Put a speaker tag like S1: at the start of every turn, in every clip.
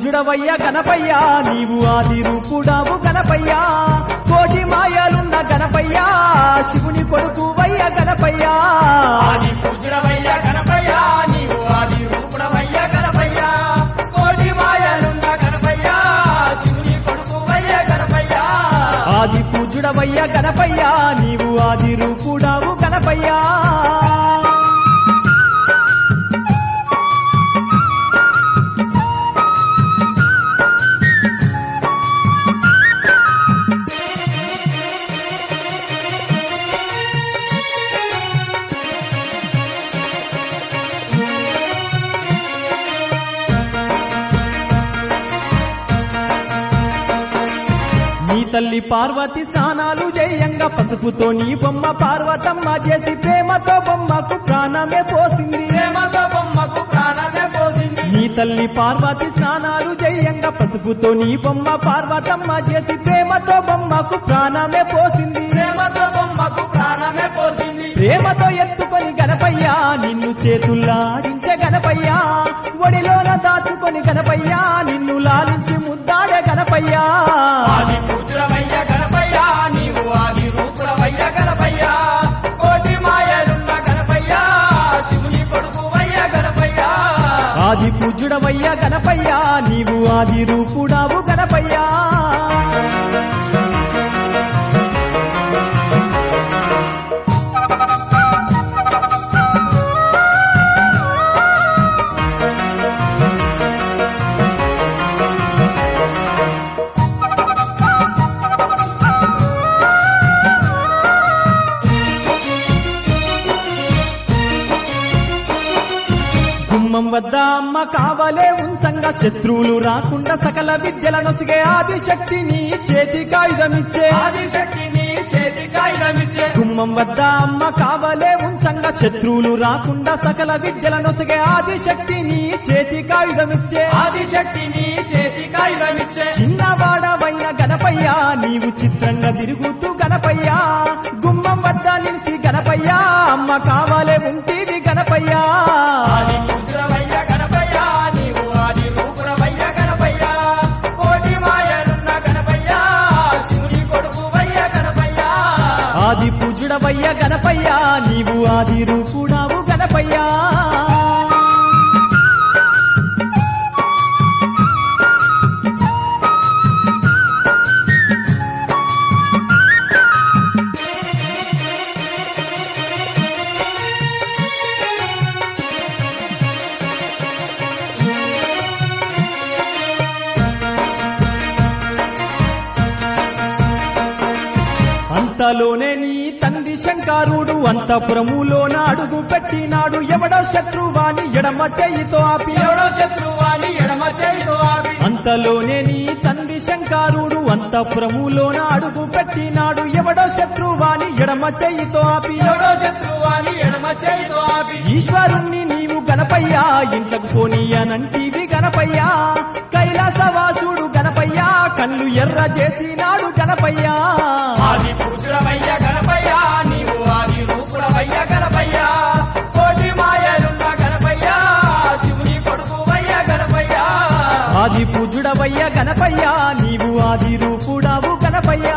S1: పూజుడవయ్య గణపయ్య నీవు ఆది రూపుడావు గణపయ్య కోటి మాయలున్న గణపయ్య శివుని కొడుకు వయ్య గణపయ్య
S2: ఆది పూజుడవయ్య గణపయ్య నీవు ఆది రూపుడవయ్య గణపయ్య కోటి మాయలున్న గణపయ్య శివుని కొడుకు వయ్య గణపయ్య
S1: ఆది పూజుడవయ్య గణపయ్య నీవు ఆది రూపుడావు గణపయ్య నీ తల్లి పార్వతి స్నానాలు చేయంగా పసుపుతో నీ బొమ్మ పార్వతమ్మ చేసి ప్రేమతో బొమ్మకు ప్రాణమే పోసింది
S2: ప్రేమతో బొమ్మకు ప్రాణమే పోసింది
S1: నీ తల్లి పార్వతి స్నానాలు చేయంగా పసుపుతో నీ బొమ్మ పార్వతమ్మ చేసి ప్రేమతో బొమ్మకు ప్రాణమే పోసింది
S2: ప్రేమతో బొమ్మకు ప్రాణమే పోసింది
S1: ప్రేమతో ఎత్తుకొని గణపయ్య నిన్ను చేతుల్లాడించే గణపయ్య ఒడిలోన దాచుకొని గణపయ్య నిన్ను లాలించి ముద్దాడే గణపయ్య
S2: ఆది పూజుడవయ్య గణపయ్య నీవు ఆది రూపుడవయ్య గణపయ్య కోటి మాయలున్న గణపయ్య శివుని కొడుకు వయ్య గణపయ్య
S1: ఆది పూజుడవయ్య గణపయ్య నీవు ఆది రూపుడావు గణపయ్య గుమ్మం వద్ద అమ్మ కావలే ఉంచంగా శత్రువులు రాకుండా సకల విద్యల నొసిగే ఆది శక్తిని చేతి కాయుధమిచ్చే
S2: ఆది శక్తిని చేతి కాగితమిచ్చే
S1: గుమ్మం వద్ద అమ్మ కావలే ఉంచంగా శత్రువులు రాకుండా సకల విద్యల నొసిగే ఆది శక్తిని చేతి కాయుధమిచ్చే
S2: ఆది శక్తిని చేతి కాగితమిచ్చే
S1: చిన్నవాడవైన గణపయ్య నీవు చిత్రంగా తిరుగుతూ గణపయ్య గుమ్మం వద్ద నిలిసి గణపయ్య అమ్మ కావాలే ఉంటేవి గణపయ్య
S2: ఆది పూజుడవయ్య గణపయ్య నీవు ఆది రూపుడవయ్య గణపయ్య కోటి మాయలున్న గణపయ్య శివుని కొడుకు వయ్య గణపయ్య
S1: ఆది పూజుడవయ్య గణపయ్య నీవు ఆది రూపుడావు గణపయ్య అంతలోనే నీ తండ్రి శంకరుడు అంతపురములోన అడుగు పెట్టినాడు ఎవడో శత్రువాని ఎడమ చెయ్యితో ఆపి
S2: ఎవడో శత్రువాని ఎడమ చేయితో ఆపి
S1: అంతలోనే నీ తండ్రి శంకరుడు అంతపురములోన అడుగు పెట్టినాడు ఎవడో శత్రువాని ఎడమ చెయ్యితో ఆపి
S2: ఎవడో శత్రువాని ఎడమ చేయితో ఆపి
S1: ఈశ్వరుణ్ణి నీవు గణపయ్య ఇంట్లకు పోనీయనంటివి గణపయ్య కైలాసవాసుడు గణపయ్య కళ్ళు ఎర్ర చేసినాడు గణపయ్య
S2: ఆది పూజుడవయ్య గణపయ్య నీవు ఆది రూపుడవయ్య గణపయ్య కోటి మాయలున్న గణపయ్య శివుని కొడుకు వయ్య గణపయ్య
S1: ఆది పూజుడవయ్య గణపయ్య నీవు ఆది రూపుడావు గణపయ్య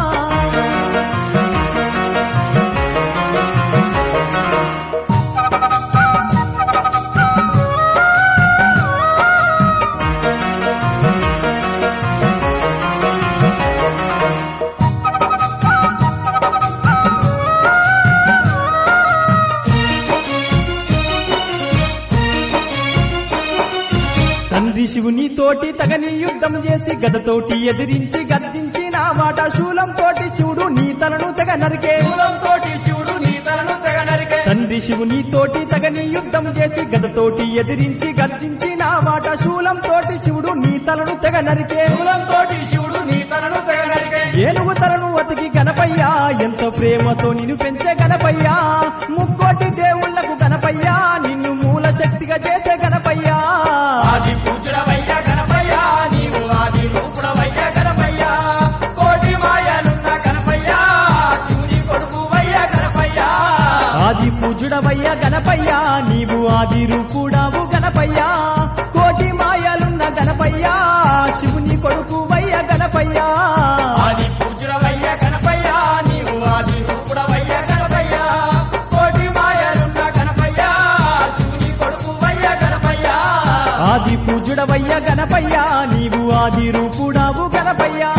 S1: తండ్రి శివుని తోటి తగని యుద్ధం చేసి గదతోటి ఎదిరించి గర్జించిన మాట శూలం తోటి శివుడు నీ తలను తెగ నరికే
S2: శూలం తోటి శివుడు నీ తలను తెగ నరికే
S1: తండ్రి శివుని తోటి తగని యుద్ధం చేసి గదతోటి ఎదిరించి గర్జించిన మాట శూలం తోటి శివుడు నీ తలను తెగ నరికే
S2: శూలం తోటి శివుడు నీ తలను తెగ నరికే
S1: ఏనుగు తలను అతికి గణపయ్య ఎంతో ప్రేమతో నిన్ను పెంచే గణపయ్య ముక్కోటి దేవుళ్లకు గణపయ్య నిన్ను మూల శక్తిగా చేసే గణపయ్య
S2: ఆది పూజుడవయ్య గణపయ్య నీవు ఆది రూపుడవయ్య గణపయ్య కోటి మాయలున్న గణపయ్య శివుని కొడుకు వయ్య గణపయ్య
S1: ఆది పూజుడవయ్య గణపయ్య నీవు ఆది రూపుడావు గణపయ్య కోటి మాయలున్న గణపయ్య పూజడవయ్య గణపయ్య నీవు ఆది రూపుడావు గణపయ్యా